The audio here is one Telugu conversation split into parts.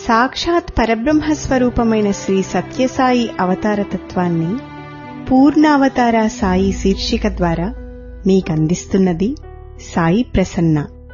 సాక్షాత్ పరబ్రహ్మ స్వరూపమైన శ్రీ సత్యసాయి అవతార తత్వాన్ని పూర్ణావతార సాయి శీర్షిక ద్వారా మీకందిస్తున్నది సాయి ప్రసన్న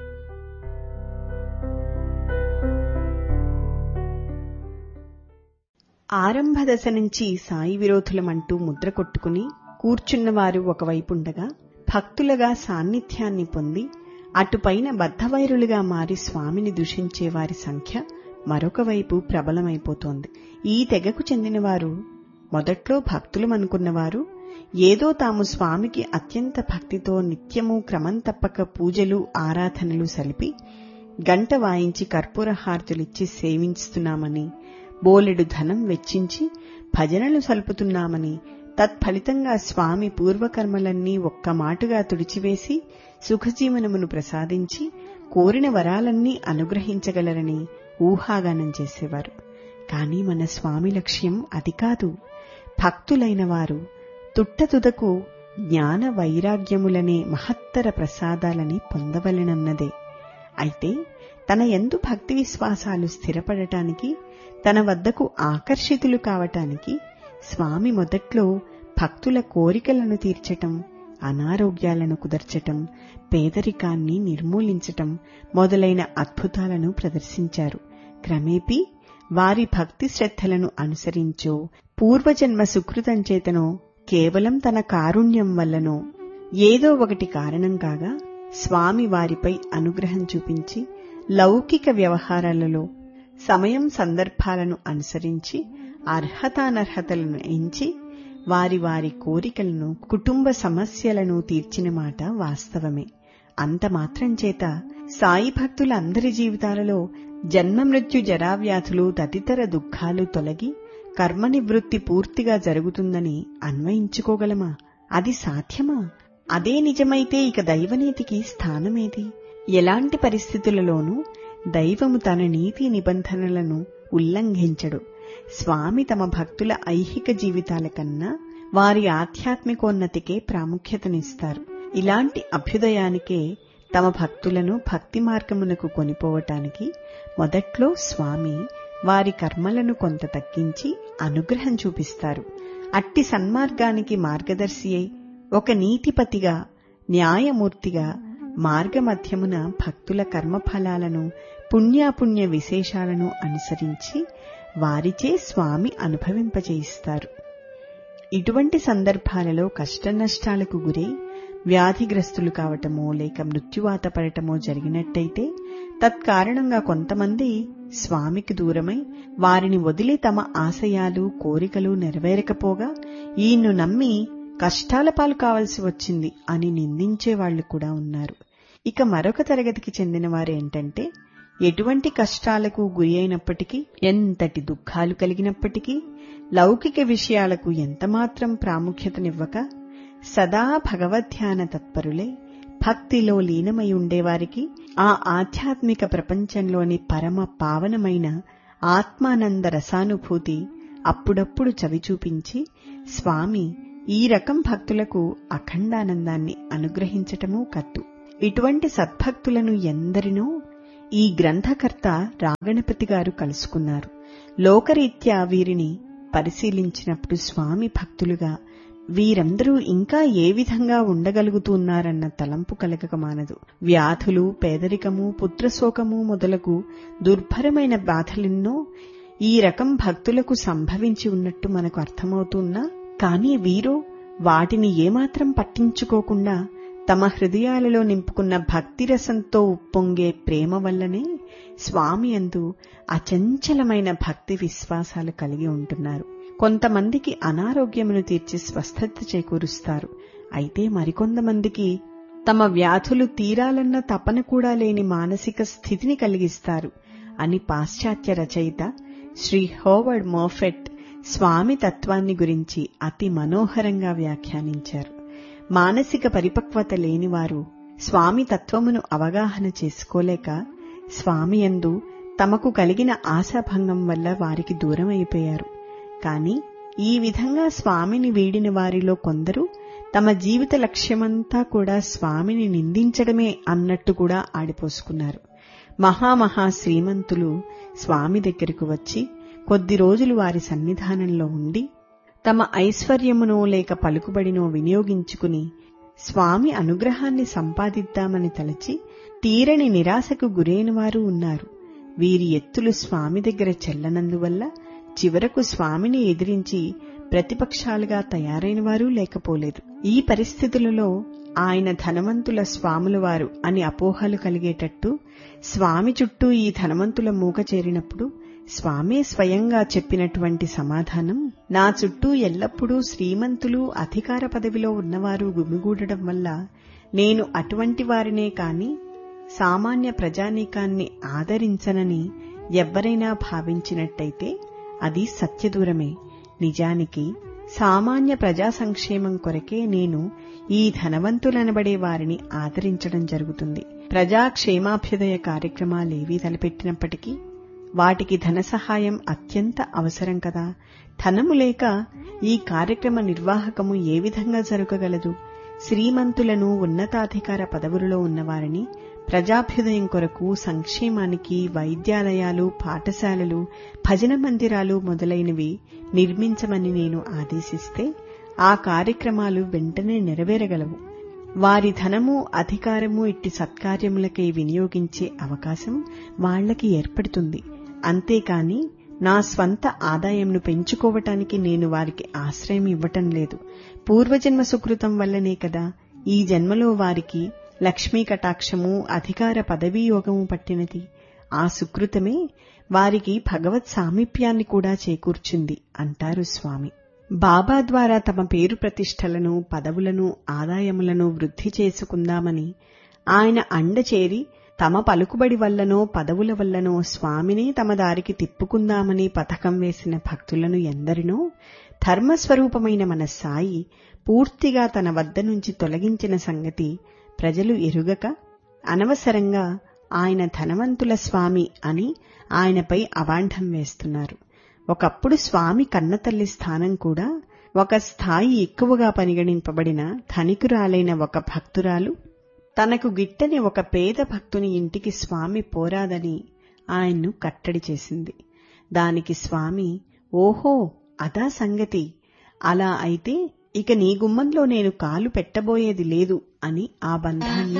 ఆరంభ దశ నుంచి సాయి విరోధులమంటూ ముద్ర కొట్టుకుని కూర్చున్నవారు ఒకవైపుండగా భక్తులుగా సాన్నిధ్యాన్ని పొంది అటుపైన బద్ధవైరులుగా మారి స్వామిని దూషించే వారి సంఖ్య మరొక వైపు ప్రబలమైపోతోంది ఈ తెగకు చెందినవారు మొదట్లో భక్తులమనుకున్నవారు ఏదో తాము స్వామికి అత్యంత భక్తితో నిత్యము క్రమం తప్పక పూజలు ఆరాధనలు సలిపి గంట వాయించి కర్పూర హారతులిచ్చి సేవించుతున్నామని బోలెడు ధనం వెచ్చించి భజనలు సలుపుతున్నామని తత్ఫలితంగా స్వామి పూర్వకర్మలన్నీ ఒక్క మాటుగా తుడిచివేసి సుఖజీవనమును ప్రసాదించి కోరిన వరాలన్నీ అనుగ్రహించగలరని ఊహాగానం చేసేవారు కాని మన స్వామి లక్ష్యం అది కాదు భక్తులైన వారు తుట్టతుదకు జ్ఞాన వైరాగ్యములనే మహత్తర ప్రసాదాలని పొందవలెనన్నదే అయితే తన ఎందు భక్తి విశ్వాసాలు స్థిరపడటానికి తన వద్దకు ఆకర్షితులు కావటానికి స్వామి మొదట్లో భక్తుల కోరికలను తీర్చటం అనారోగ్యాలను కుదర్చటం పేదరికాన్ని నిర్మూలించటం మొదలైన అద్భుతాలను ప్రదర్శించారు క్రమేపీ వారి భక్తి శ్రద్ధలను అనుసరించో పూర్వజన్మ సుకృతం చేతనో కేవలం తన కారుణ్యం వల్లనో ఏదో ఒకటి కారణం కాగా స్వామి వారిపై అనుగ్రహం చూపించి లౌకిక వ్యవహారాలలో సమయం సందర్భాలను అనుసరించి అర్హతానర్హతలను ఎంచి వారి వారి కోరికలను కుటుంబ సమస్యలను తీర్చిన మాట వాస్తవమే అంత మాత్రం చేత సాయి భక్తుల అందరి జీవితాలలో జన్మ మృత్యు జరావ్యాధులు తదితర దుఃఖాలు తొలగి కర్మ నివృత్తి పూర్తిగా జరుగుతుందని అన్వయించుకోగలమా అది సాధ్యమా అదే నిజమైతే ఇక దైవనీతికి స్థానమేది ఎలాంటి పరిస్థితులలోనూ దైవము తన నీతి నిబంధనలను ఉల్లంఘించడు స్వామి తమ భక్తుల ఐహిక జీవితాల కన్నా వారి ఆధ్యాత్మికోన్నతికే ప్రాముఖ్యతనిస్తారు ఇలాంటి అభ్యుదయానికే తమ భక్తులను భక్తి మార్గమునకు కొనిపోవటానికి మొదట్లో స్వామి వారి కర్మలను కొంత తగ్గించి అనుగ్రహం చూపిస్తారు అట్టి సన్మార్గానికి మార్గదర్శి అయి ఒక నీతిపతిగా న్యాయమూర్తిగా మార్గమధ్యమున భక్తుల కర్మఫలాలను పుణ్యాపుణ్య విశేషాలను అనుసరించి వారిచే స్వామి అనుభవింపచేయిస్తారు ఇటువంటి సందర్భాలలో కష్టనష్టాలకు గురై వ్యాధిగ్రస్తులు కావటమో లేక మృత్యువాత పడటమో జరిగినట్టయితే తత్కారణంగా కొంతమంది స్వామికి దూరమై వారిని వదిలి తమ ఆశయాలు కోరికలు నెరవేరకపోగా ఈయన్ను నమ్మి కష్టాల పాలు కావలసి వచ్చింది అని నిందించే వాళ్లు కూడా ఉన్నారు ఇక మరొక తరగతికి చెందిన వారేంటంటే ఎటువంటి కష్టాలకు గురి అయినప్పటికీ ఎంతటి దుఃఖాలు కలిగినప్పటికీ లౌకిక విషయాలకు ఎంతమాత్రం ప్రాముఖ్యతనివ్వక సదా భగవద్ధ్యాన తత్పరులే భక్తిలో లీనమై ఉండేవారికి ఆ ఆధ్యాత్మిక ప్రపంచంలోని పరమ పావనమైన ఆత్మానంద రసానుభూతి అప్పుడప్పుడు చవిచూపించి స్వామి ఈ రకం భక్తులకు అఖండానందాన్ని అనుగ్రహించటమూ కట్టు ఇటువంటి సద్భక్తులను ఎందరినో ఈ గ్రంథకర్త రాగణపతి గారు కలుసుకున్నారు లోకరీత్యా వీరిని పరిశీలించినప్పుడు స్వామి భక్తులుగా వీరందరూ ఇంకా ఏ విధంగా ఉండగలుగుతున్నారన్న తలంపు కలగక మానదు వ్యాధులు పేదరికము పుత్రశోకము మొదలగు దుర్భరమైన బాధలెన్నో ఈ రకం భక్తులకు సంభవించి ఉన్నట్టు మనకు అర్థమవుతున్నా కానీ వీరు వాటిని ఏమాత్రం పట్టించుకోకుండా తమ హృదయాలలో నింపుకున్న భక్తిరసంతో ఉప్పొంగే ప్రేమ వల్లనే స్వామి అందు అచంచలమైన భక్తి విశ్వాసాలు కలిగి ఉంటున్నారు కొంతమందికి అనారోగ్యమును తీర్చి స్వస్థత చేకూరుస్తారు అయితే మరికొంతమందికి తమ వ్యాధులు తీరాలన్న తపన కూడా లేని మానసిక స్థితిని కలిగిస్తారు అని పాశ్చాత్య రచయిత శ్రీ హోవర్డ్ మోఫెట్ స్వామి తత్వాన్ని గురించి అతి మనోహరంగా వ్యాఖ్యానించారు మానసిక పరిపక్వత లేనివారు స్వామి తత్వమును అవగాహన చేసుకోలేక స్వామి యందు తమకు కలిగిన ఆశాభంగం వల్ల వారికి దూరం అయిపోయారు కాని ఈ విధంగా స్వామిని వీడిన వారిలో కొందరు తమ జీవిత లక్ష్యమంతా కూడా స్వామిని నిందించడమే అన్నట్టు కూడా ఆడిపోసుకున్నారు మహామహా శ్రీమంతులు స్వామి దగ్గరకు వచ్చి కొద్ది రోజులు వారి సన్నిధానంలో ఉండి తమ ఐశ్వర్యమునో లేక పలుకుబడినో వినియోగించుకుని స్వామి అనుగ్రహాన్ని సంపాదిద్దామని తలచి తీరని నిరాశకు గురైన వారు ఉన్నారు వీరి ఎత్తులు స్వామి దగ్గర చెల్లనందువల్ల చివరకు స్వామిని ఎదిరించి ప్రతిపక్షాలుగా తయారైన వారు లేకపోలేదు ఈ పరిస్థితులలో ఆయన ధనవంతుల స్వాముల వారు అని అపోహలు కలిగేటట్టు స్వామి చుట్టూ ఈ ధనవంతుల మూక చేరినప్పుడు స్వామే స్వయంగా చెప్పినటువంటి సమాధానం నా చుట్టూ ఎల్లప్పుడూ శ్రీమంతులు అధికార పదవిలో ఉన్నవారు గుమిగూడడం వల్ల నేను అటువంటి వారినే కాని సామాన్య ప్రజానీకాన్ని ఆదరించనని ఎవ్వరైనా భావించినట్టయితే అది సత్యదూరమే నిజానికి సామాన్య ప్రజా సంక్షేమం కొరకే నేను ఈ ధనవంతులనబడే వారిని ఆదరించడం జరుగుతుంది ప్రజా క్షేమాభ్యుదయ కార్యక్రమాలేవీ తలపెట్టినప్పటికీ వాటికి ధన సహాయం అత్యంత అవసరం కదా ధనము లేక ఈ కార్యక్రమ నిర్వాహకము ఏ విధంగా జరగగలదు శ్రీమంతులను ఉన్నతాధికార పదవులలో ఉన్నవారిని ప్రజాభ్యుదయం కొరకు సంక్షేమానికి వైద్యాలయాలు పాఠశాలలు భజన మందిరాలు మొదలైనవి నిర్మించమని నేను ఆదేశిస్తే ఆ కార్యక్రమాలు వెంటనే నెరవేరగలవు వారి ధనము అధికారము ఇట్టి సత్కార్యములకై వినియోగించే అవకాశం వాళ్లకి ఏర్పడుతుంది అంతేకాని నా స్వంత ఆదాయంను పెంచుకోవటానికి నేను వారికి ఆశ్రయం ఇవ్వటం లేదు పూర్వజన్మ సుకృతం వల్లనే కదా ఈ జన్మలో వారికి లక్ష్మీ కటాక్షము అధికార పదవీ యోగము పట్టినది ఆ సుకృతమే వారికి భగవత్ సామీప్యాన్ని కూడా చేకూర్చింది అంటారు స్వామి బాబా ద్వారా తమ పేరు ప్రతిష్టలను పదవులను ఆదాయములను వృద్ధి చేసుకుందామని ఆయన అండ చేరి తమ పలుకుబడి వల్లనో పదవుల వల్లనో స్వామిని తమ దారికి తిప్పుకుందామని పథకం వేసిన భక్తులను ఎందరినో ధర్మస్వరూపమైన మన సాయి పూర్తిగా తన వద్ద నుంచి తొలగించిన సంగతి ప్రజలు ఎరుగక అనవసరంగా ఆయన ధనవంతుల స్వామి అని ఆయనపై అవాంఢం వేస్తున్నారు ఒకప్పుడు స్వామి కన్నతల్లి స్థానం కూడా ఒక స్థాయి ఎక్కువగా పరిగణింపబడిన ధనికురాలైన ఒక భక్తురాలు తనకు గిట్టని ఒక పేద భక్తుని ఇంటికి స్వామి పోరాదని ఆయన్ను కట్టడి చేసింది దానికి స్వామి ఓహో అదా సంగతి అలా అయితే ఇక నీ గుమ్మంలో నేను కాలు పెట్టబోయేది లేదు అని ఆ బంధాన్ని